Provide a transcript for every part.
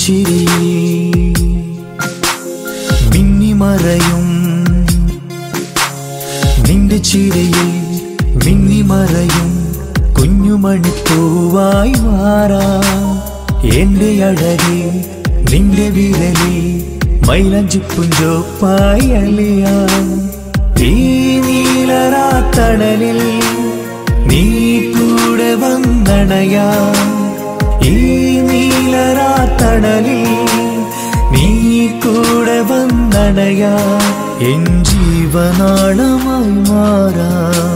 ചിരിയിൽ മിന്നിമറയും നിന്റെ ചിരിയിൽ മിന്നിമറയും കുഞ്ഞുമണിപ്പൂവായി മാറാം എന്റെ അഴകി നിന്റെ വിരലി മൈലഞ്ചിപ്പുഞ്ചോപ്പായി അലിയാം ഈ നീലരാത്തടലിൽ നീ കൂടെ വന്നണയാം ഈ നീലരാത്തടലിൽ നീ കൂടെ വന്നണയാ എൻ ജീവനാളമായി മാറാ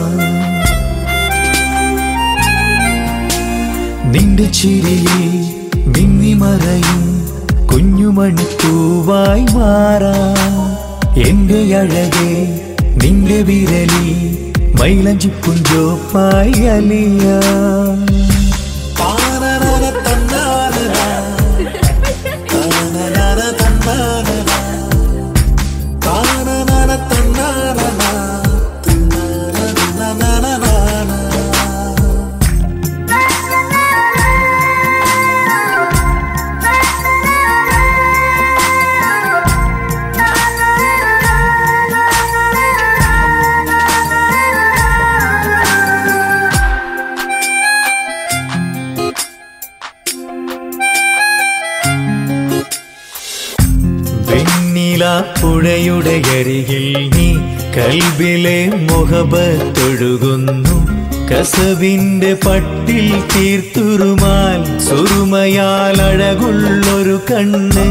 നിന്റെ ചിരിയിൽ മിന്നിമറയും കുഞ്ഞുമണിപ്പൂവായി മാറാ എന്റെ അഴകെ നിന്റെ വിരലി മൈലഞ്ചിപ്പുഞ്ചോപ്പായി അലിയാ വെണ്ണില പുഴയുടെ അരികിൽ നീ കൽബിലെ മുഖബത്തൊഴുകുന്നു കസവിന്റെ പട്ടിൽ തീർത്തുറുമാൽ സുറുമയാൽ അഴകുള്ളൊരു കണ്ണ്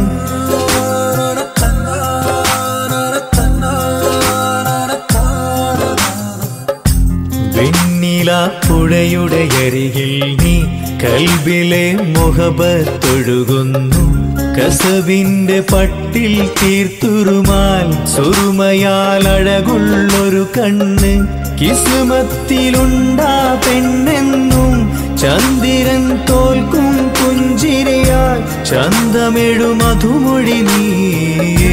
വെണ്ണില പുഴയുടെ അരികിൽ നീ കൽബിലെ മുഖബത്തൊഴുകുന്നു കസവിന്റെ പട്ടിൽ തീർത്തുറുമാൽ സുറുമയാൽ അഴകുള്ളൊരു കണ്ണ് കിസ്മത്തിലുണ്ടാ പെണ്ണെന്നും ചന്ദ്രൻ തോൽക്കും പുഞ്ചിരിയാൽ ചന്തമെഴു മധുമൊഴി നീയേ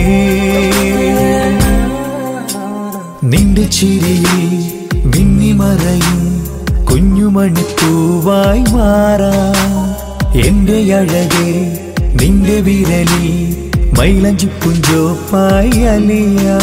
നിന്റെ ചിരിയിൽ മിന്നിമറയും കുഞ്ഞുമണിപ്പൂവായി മാറാ എന്റെ അഴകെ നിന്റെ വിരലി മൈലഞ്ചിപ്പുഞ്ചോപ്പായി അലിയാ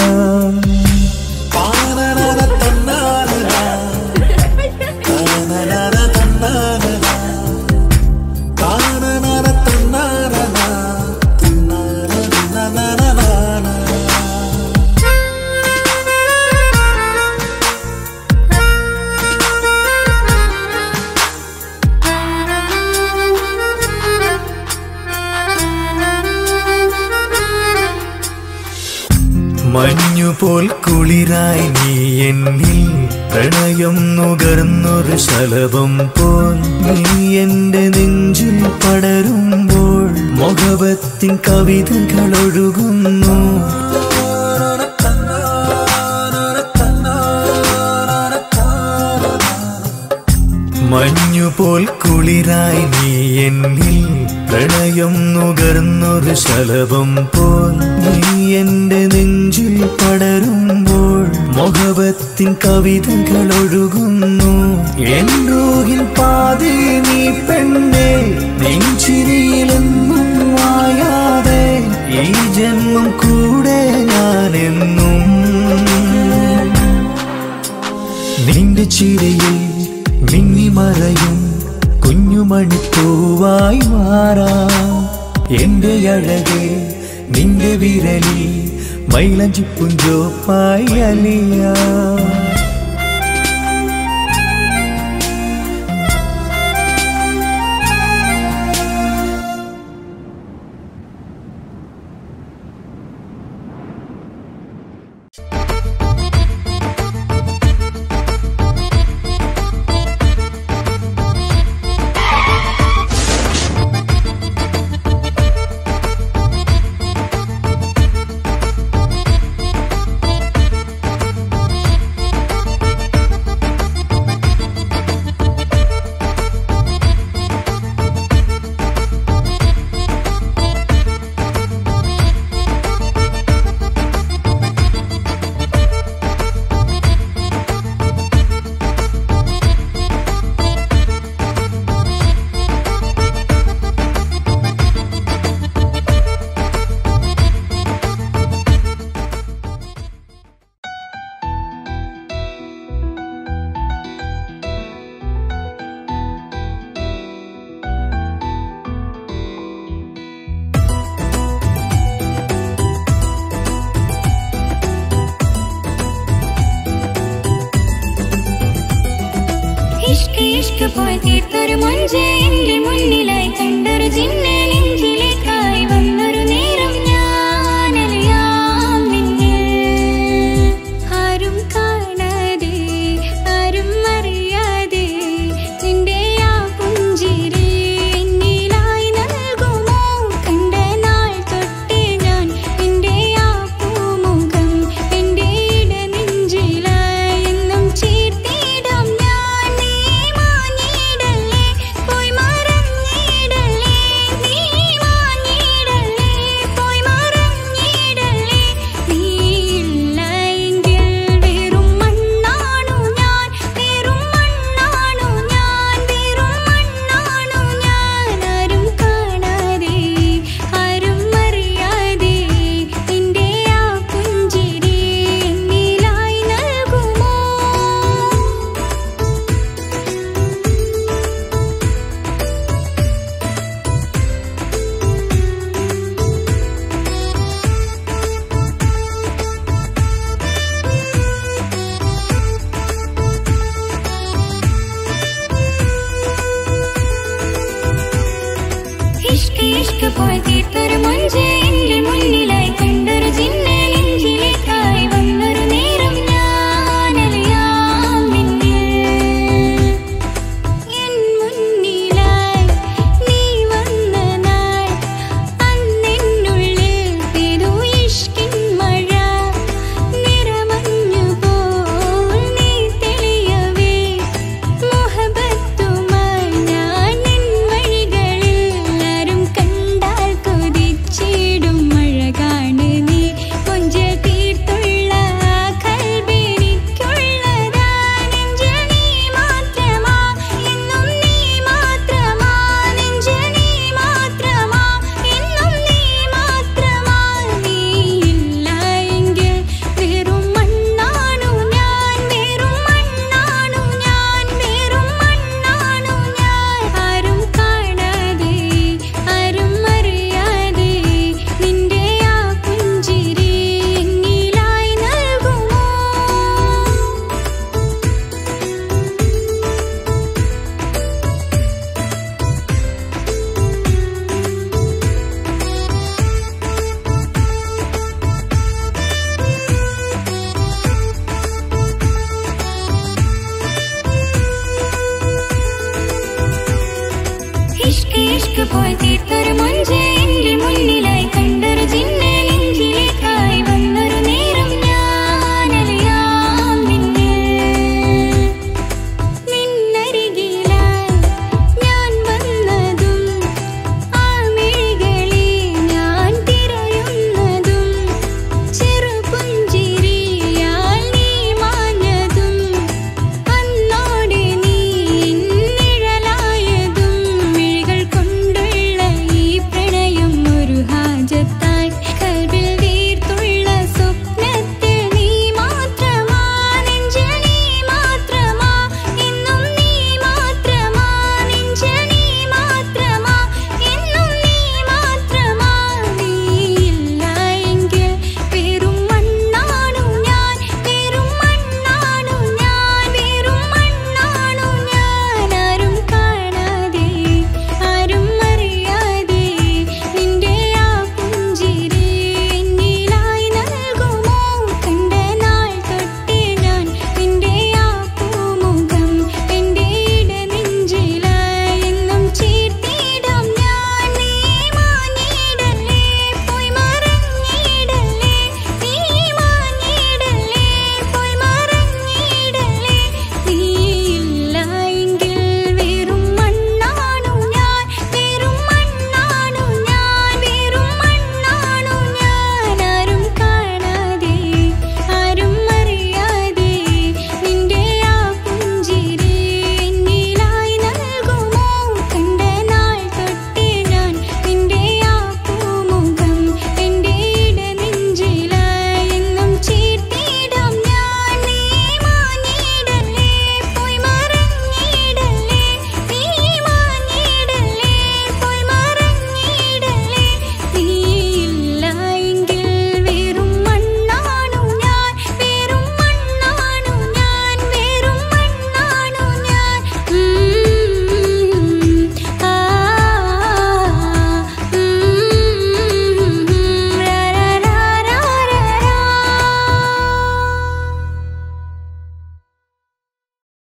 മഞ്ഞുപോൽ കുളിരായി നീ എന്നിൽ പ്രണയം നുകർന്നൊരു ശലഭം പോൽ നീ എന്റെ നെഞ്ചിൽ പടരുമ്പോൾ മുഖവത്തിൻ കവിതകൾ ഒഴുകുന്നു മഞ്ഞുപോൽ കുളിരായി നീ എന്നിൽ പ്രണയം നുകർന്നൊരു ശലഭം പോൽ നീ എന്റെ നെഞ്ചിൽ പടരുമ്പോൾ മുഖവത്തിൻ കവിതകൾ ഒഴുകുന്നു എൻ റൂഹിൻ പാതി നീ പെണ്ണെ നെഞ്ചിരിയിലെന്നും മായാതെ ഈ ജന്മം കൂടെ ഞാനെന്നും നിന്റെ ചിരിയിൽ മിന്നിമറയും കുഞ്ഞുമണിപ്പൂവായി മാറാ എന്റെ അഴകെ നിന്റെ വിരലി മൈലഞ്ചിപ്പുഞ്ചോപ്പായി അലിയാ ഇഷ്ക് ഇഷ്ക് പോയി തീർത്തൊരു മൊഞ്ച് എന്റെ മുന്നിലായി കണ്ടൊരു ജിന്നെ നെഞ്ചിലേക്കായി വന്നൊരു നേരം ഞാനലിയാം നിന്നിൽ ആരും കാണാതെ ആരും അറിയാതെ നിന്റെ ആ പുഞ്ചിരി എന്നിലായി നൽകുമോ കണ്ട നാൾ തൊട്ടേ ഞാൻ നിന്റെ ആ പൂമുഖം എന്റെ ഇടനെഞ്ചിലായി എന്നും ചേർത്തിടാം ഞാൻ നീ മാഞ്ഞിടല്ലേ പോയി മറഞ്ഞിടല്ലേ നീ മാഞ്ഞിടല്ലേ പോയി മറഞ്ഞിടല്ലേ നീ ഇല്ല എങ്കിൽ വെറും മണ്ണാണു ഞാൻ വെറും മണ്ണാണു ഞാൻ വെറും മണ്ണാണു ഞാൻ ആരും കാണാതെ ആരും അറിയാതെ നിന്റെ ആ പുഞ്ചിരി എന്നിലായി നൽകുമോ ഇഷ്ക് ഇഷ്ക് പോയി തീർത്തൊരു മൊഞ്ച് എന്റെ മുന്നിലായി കണ്ടൊരു ജിന്നെ നെഞ്ചിലേക്കായി വന്നൊരു നേരം ഞാനലിയാം നിന്നിൽ എൻ മുന്നിലായി നീ വന്ന നാൾ അന്നെന്നുള്ളിൽ പെയ്തു ഇഷ്കിൻ മഴ നിറമഞ്ഞു പോൽ നീ തെളിയവേ മുഹബത്തുമായി ഞാൻ നിൻ വഴികളിൽ ആരും കണ്ടാൽ കൊതിച്ചിടും അഴകാണ് നീ കൊഞ്ചൽ തീർത്തുള്ള ആ കൽബെനിക്കുള്ളതാ നെഞ്ചിൽ നീ മാത്രമാ എന്നും നീ മാത്രമാ നെഞ്ചിൽ നീ മാത്രമാ എന്നും നീ മാത്രമാ നീ ഇല്ല എങ്കിൽ വെറും മണ്ണാണു ഞാൻ വെറും മണ്ണാണു ഞാൻ വെറും മണ്ണാണു ഞാൻ ആരും കാണാതെ ആരും അറിയാതെ നിന്റെ ആ പുഞ്ചിരി എന്നിലായി നൽകുമോ ഇഷ്ക് ഇഷ്ക് പോയി തീർത്തൊരു